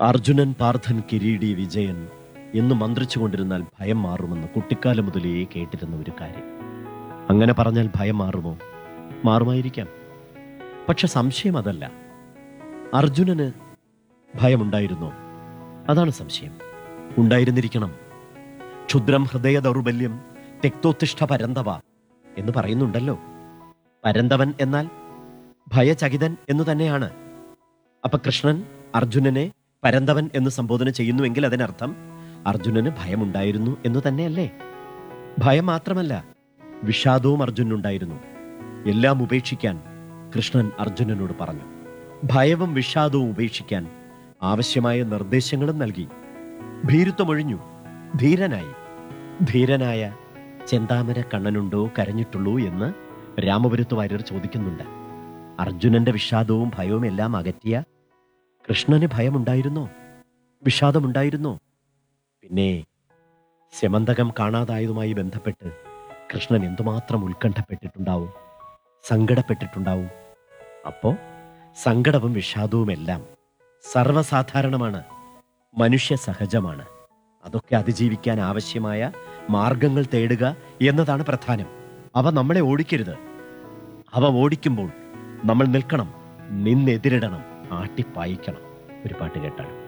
അർജുനൻ പാർത്ഥൻ കിരീടി വിജയൻ എന്ന് മന്ത്രിച്ചുകൊണ്ടിരുന്നാൽ ഭയം മാറുമെന്ന് കുട്ടിക്കാലം മുതലേ കേട്ടിരുന്ന ഒരു കാര്യം അങ്ങനെ പറഞ്ഞാൽ ഭയം മാറുമോ മാറുമായിരിക്കാം പക്ഷെ സംശയം അതല്ല അർജുനന് ഭയമുണ്ടായിരുന്നോ അതാണ് സംശയം ഉണ്ടായിരുന്നിരിക്കണം ക്ഷുദ്രം ഹൃദയ ദൗർബല്യം തെക്തോത്തിഷ്ഠ പരന്തവ എന്ന് പറയുന്നുണ്ടല്ലോ പരന്തവൻ എന്നാൽ ഭയചകിതൻ എന്നു തന്നെയാണ് അപ്പൊ കൃഷ്ണൻ അർജുനനെ പരന്തവൻ എന്ന് സംബോധന ചെയ്യുന്നുവെങ്കിൽ അതിനർത്ഥം അർജുനന് ഭയമുണ്ടായിരുന്നു എന്ന് തന്നെയല്ലേ ഭയം മാത്രമല്ല വിഷാദവും അർജുനുണ്ടായിരുന്നു എല്ലാം ഉപേക്ഷിക്കാൻ കൃഷ്ണൻ അർജുനനോട് പറഞ്ഞു ഭയവും വിഷാദവും ഉപേക്ഷിക്കാൻ ആവശ്യമായ നിർദ്ദേശങ്ങളും നൽകി ഭീരുത്വമൊഴിഞ്ഞു ധീരനായി ധീരനായ ചെന്താമര കണ്ണനുണ്ടോ കരഞ്ഞിട്ടുള്ളൂ എന്ന് രാമപുരത്ത് വാര്യർ ചോദിക്കുന്നുണ്ട് അർജുനന്റെ വിഷാദവും ഭയവും എല്ലാം അകറ്റിയ കൃഷ്ണന് ഭയമുണ്ടായിരുന്നോ വിഷാദമുണ്ടായിരുന്നോ പിന്നെ സ്യമന്തകം കാണാതായതുമായി ബന്ധപ്പെട്ട് കൃഷ്ണൻ എന്തുമാത്രം ഉത്കണ്ഠപ്പെട്ടിട്ടുണ്ടാവും സങ്കടപ്പെട്ടിട്ടുണ്ടാവും അപ്പോ സങ്കടവും വിഷാദവും എല്ലാം സർവ്വസാധാരണമാണ് മനുഷ്യ സഹജമാണ് അതൊക്കെ അതിജീവിക്കാൻ ആവശ്യമായ മാർഗങ്ങൾ തേടുക എന്നതാണ് പ്രധാനം അവ നമ്മളെ ഓടിക്കരുത് അവ ഓടിക്കുമ്പോൾ നമ്മൾ നിൽക്കണം നിന്നെതിരിടണം ആട്ടിപ്പായിക്കണം ഒരു പാട്ട് കേട്ടാലും